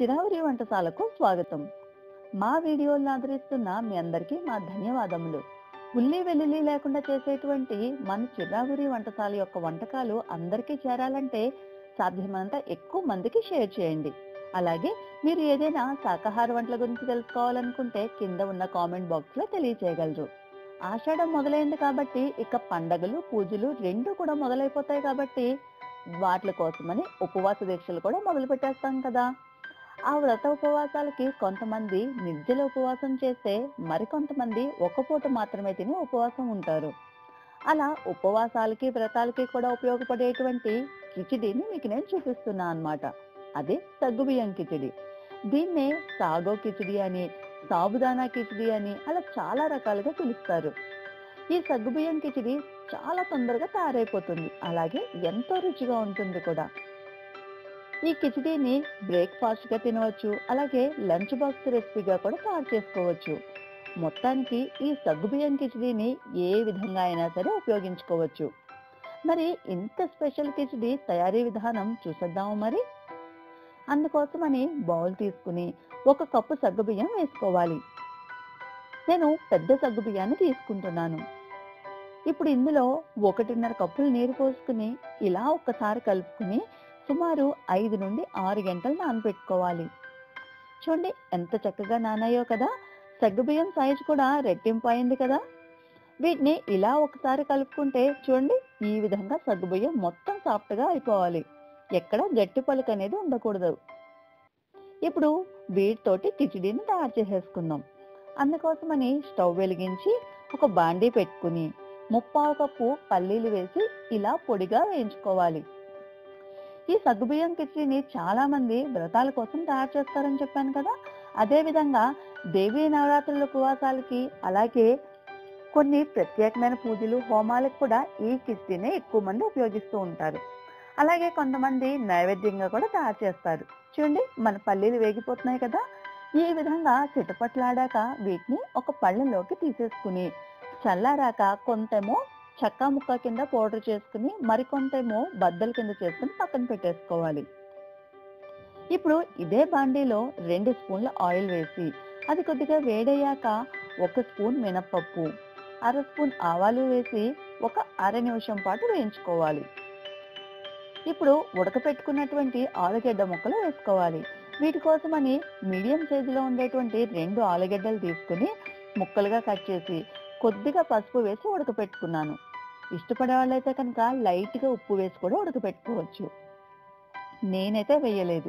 చిరావరి వంటశాలకు స్వాగతం మా వీడియోలను ఆదరిస్తున్న మీ అందరికీ మా ధన్యవాదములు ఉల్లి వెల్లుల్లి లేకుండా చేసేటువంటి మన చిరావురి వంటశాల యొక్క వంటకాలు అందరికీ చేరాలంటే సాధ్యమైనంత ఎక్కువ మందికి షేర్ చేయండి అలాగే మీరు ఏదైనా శాకాహార వంటల గురించి తెలుసుకోవాలనుకుంటే కింద ఉన్న కామెంట్ బాక్స్ లో తెలియచేయగలరు ఆషాఢం మొదలైంది కాబట్టి ఇక పండగలు పూజలు రెండు కూడా మొదలైపోతాయి కాబట్టి వాటి కోసమని ఉపవాస దీక్షలు కూడా మొదలు పెట్టేస్తాం కదా ఆ వ్రత ఉపవాసాలకి కొంతమంది నిర్జల ఉపవాసం చేస్తే మరికొంతమంది ఒక పూట మాత్రమే తిని ఉపవాసం ఉంటారు అలా ఉపవాసాలకి వ్రతాలకి కూడా ఉపయోగపడేటువంటి కిచిడిని మీకు నేను చూపిస్తున్నా అన్నమాట అదే సగ్గుబియ్యం కిచిడి దీన్నే సాగో కిచిడి అని సాబుదానా కిచిడి అని అలా చాలా రకాలుగా పిలుస్తారు ఈ సగ్గుబియ్యం కిచిడి చాలా తొందరగా తయారైపోతుంది అలాగే ఎంతో రుచిగా ఉంటుంది కూడా ఈ కిచిడీని బ్రేక్ఫాస్ట్ గా తినవచ్చు అలాగే లంచ్ బాక్స్ రెసిపీగా కూడా తయారు చేసుకోవచ్చు మొత్తానికి ఈ సగ్గుబియ్యం కిచిడీని ఏ విధంగా అయినా సరే ఉపయోగించుకోవచ్చు మరి ఇంత స్పెషల్ కిచిడి తయారీ విధానం చూసేద్దాము మరి అందుకోసమని బౌల్ తీసుకుని ఒక కప్పు సగ్గుబియ్యం వేసుకోవాలి నేను పెద్ద సగ్గుబియ్యాన్ని తీసుకుంటున్నాను ఇప్పుడు ఇందులో ఒకటిన్నర కప్పులు నీరు పోసుకుని ఇలా ఒక్కసారి కలుపుకుని సుమారు ఐదు నుండి ఆరు గంటలు నానబెట్టుకోవాలి చూడండి ఎంత చక్కగా నానాయో కదా సగ్గుబియ్యం సైజు కూడా రెట్టింపు అయింది కదా వీటిని ఇలా ఒకసారి కలుపుకుంటే చూడండి ఈ విధంగా సగ్గుబియ్యం మొత్తం సాఫ్ట్గా అయిపోవాలి ఎక్కడ గట్టి పలుకు అనేది ఉండకూడదు ఇప్పుడు వీటితోటి కిచిడీని తయారు చేసేసుకుందాం అందుకోసమని స్టవ్ వెలిగించి ఒక బాండీ పెట్టుకుని ముప్పావు కప్పు పల్లీలు వేసి ఇలా పొడిగా వేయించుకోవాలి ఈ సగ్గుబియ్యం కిచిడిని చాలా మంది వ్రతాల కోసం తయారు చేస్తారని చెప్పాను కదా అదే విధంగా దేవీ నవరాత్రుల ఉపవాసాలకి అలాగే కొన్ని ప్రత్యేకమైన పూజలు హోమాలకు కూడా ఈ కిచిడినే ఎక్కువ మంది ఉపయోగిస్తూ ఉంటారు అలాగే కొంతమంది నైవేద్యంగా కూడా తయారు చేస్తారు చూడండి మన పల్లీలు వేగిపోతున్నాయి కదా ఈ విధంగా చిటపట్లాడాక వీటిని ఒక పళ్ళలోకి తీసేసుకుని చల్లారాక కొంతేమో చక్కా ముక్క కింద పౌడర్ చేసుకుని మరికొంతేమో బద్దల కింద చేసుకుని పక్కన పెట్టేసుకోవాలి ఇప్పుడు ఇదే బాండీలో రెండు స్పూన్ల ఆయిల్ వేసి అది కొద్దిగా వేడయ్యాక ఒక స్పూన్ మినప్పప్పు అర స్పూన్ ఆవాలు వేసి ఒక అర నిమిషం పాటు వేయించుకోవాలి ఇప్పుడు ఉడకపెట్టుకున్నటువంటి ఆలుగడ్డ ముక్కలు వేసుకోవాలి వీటి కోసమని మీడియం సైజులో ఉండేటువంటి రెండు ఆలుగడ్డలు తీసుకుని ముక్కలుగా కట్ చేసి కొద్దిగా పసుపు వేసి ఉడకపెట్టుకున్నాను ఇష్టపడే వాళ్ళైతే కనుక లైట్గా ఉప్పు వేసి కూడా ఉడకపెట్టుకోవచ్చు నేనైతే వేయలేదు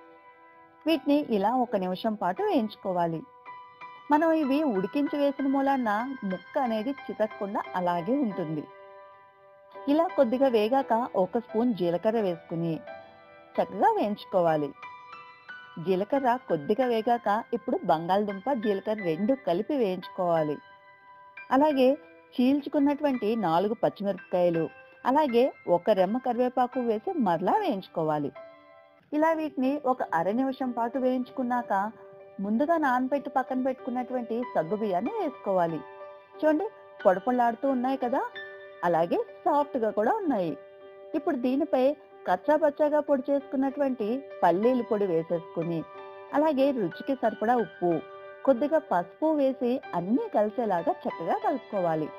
వీటిని ఇలా ఒక నిమిషం పాటు వేయించుకోవాలి మనం ఇవి ఉడికించి వేసిన మూలాన ముక్క అనేది చితకకుండా అలాగే ఉంటుంది ఇలా కొద్దిగా వేగాక ఒక స్పూన్ జీలకర్ర వేసుకుని చక్కగా వేయించుకోవాలి జీలకర్ర కొద్దిగా వేగాక ఇప్పుడు బంగాళదుంప జీలకర్ర రెండు కలిపి వేయించుకోవాలి అలాగే చీల్చుకున్నటువంటి నాలుగు పచ్చిమిరపకాయలు అలాగే ఒక రెమ్మ కరివేపాకు వేసి మరలా వేయించుకోవాలి ఇలా వీటిని ఒక అర నిమిషం పాటు వేయించుకున్నాక ముందుగా నానబెట్టి పక్కన పెట్టుకున్నటువంటి సగ్గు బియ్యాన్ని వేసుకోవాలి చూడండి పొడపొలాడుతూ ఉన్నాయి కదా అలాగే సాఫ్ట్ గా కూడా ఉన్నాయి ఇప్పుడు దీనిపై కచ్చా పచ్చాగా పొడి చేసుకున్నటువంటి పల్లీలు పొడి వేసేసుకుని అలాగే రుచికి సరిపడా ఉప్పు కొద్దిగా పసుపు వేసి అన్నీ కలిసేలాగా చక్కగా కలుపుకోవాలి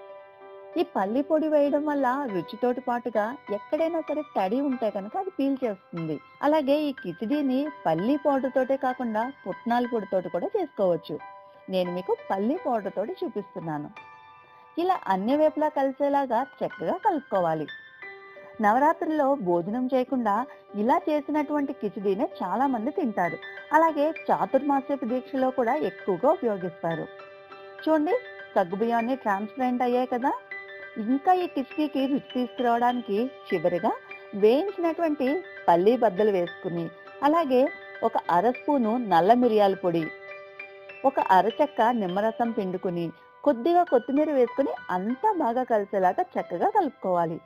ఈ పల్లి పొడి వేయడం వల్ల రుచితోటి పాటుగా ఎక్కడైనా సరే తడి ఉంటే కనుక అది పీల్ చేస్తుంది అలాగే ఈ కిచిడీని పల్లి పౌడర్ తోటే కాకుండా పుట్నాల పొడితోటి కూడా చేసుకోవచ్చు నేను మీకు పల్లి పౌడర్ తోటి చూపిస్తున్నాను ఇలా అన్ని వైపులా కలిసేలాగా చక్కగా కలుపుకోవాలి నవరాత్రుల్లో భోజనం చేయకుండా ఇలా చేసినటువంటి కిచిడీనే చాలా మంది తింటారు అలాగే చాతుర్మాస్యపు దీక్షలో కూడా ఎక్కువగా ఉపయోగిస్తారు చూడండి సగ్గుబియ్యాన్ని ట్రాన్స్పరెంట్ అయ్యాయి కదా ఇంకా ఈ కిచిడీకి రుచి తీసుకురావడానికి చివరిగా వేయించినటువంటి పల్లీ బద్దలు వేసుకుని అలాగే ఒక అర స్పూను నల్ల మిరియాల పొడి ఒక అరచెక్క నిమ్మరసం పిండుకుని కొద్దిగా కొత్తిమీర వేసుకుని అంతా బాగా కలిసేలాగా చక్కగా కలుపుకోవాలి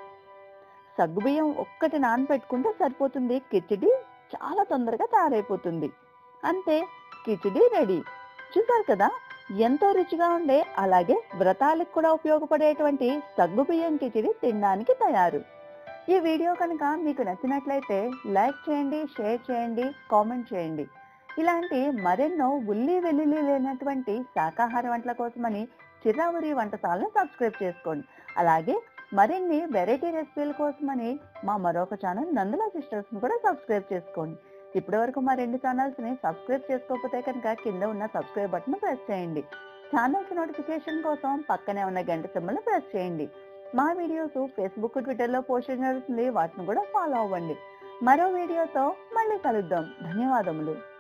సగ్గుబియ్యం ఒక్కటి నానబెట్టుకుంటే సరిపోతుంది కిచిడి చాలా తొందరగా తయారైపోతుంది అంతే కిచిడి రెడీ చూసారు కదా ఎంతో రుచిగా ఉండే అలాగే వ్రతాలకు కూడా ఉపయోగపడేటువంటి సగ్గుబియ్యం కిచిడి తినడానికి తయారు ఈ వీడియో కనుక మీకు నచ్చినట్లయితే లైక్ చేయండి షేర్ చేయండి కామెంట్ చేయండి ఇలాంటి మరెన్నో ఉల్లి వెల్లుల్లి లేనటువంటి శాకాహార వంటల కోసమని చిరావురి వంటశాలను సబ్స్క్రైబ్ చేసుకోండి అలాగే మరిన్ని వెరైటీ రెసిపీల కోసమని మా మరొక ఛానల్ నందుల సిస్టర్స్ ని కూడా సబ్స్క్రైబ్ చేసుకోండి ఇప్పటి వరకు మా రెండు ఛానల్స్ ని సబ్స్క్రైబ్ చేసుకోకపోతే కనుక కింద ఉన్న సబ్స్క్రైబ్ బటన్ ప్రెస్ చేయండి ఛానల్స్ నోటిఫికేషన్ కోసం పక్కనే ఉన్న గంట సింబల్ ప్రెస్ చేయండి మా వీడియోస్ ఫేస్బుక్ ట్విట్టర్లో పోస్ట్ జరుగుతుంది వాటిని కూడా ఫాలో అవ్వండి మరో వీడియోతో మళ్ళీ కలుద్దాం ధన్యవాదములు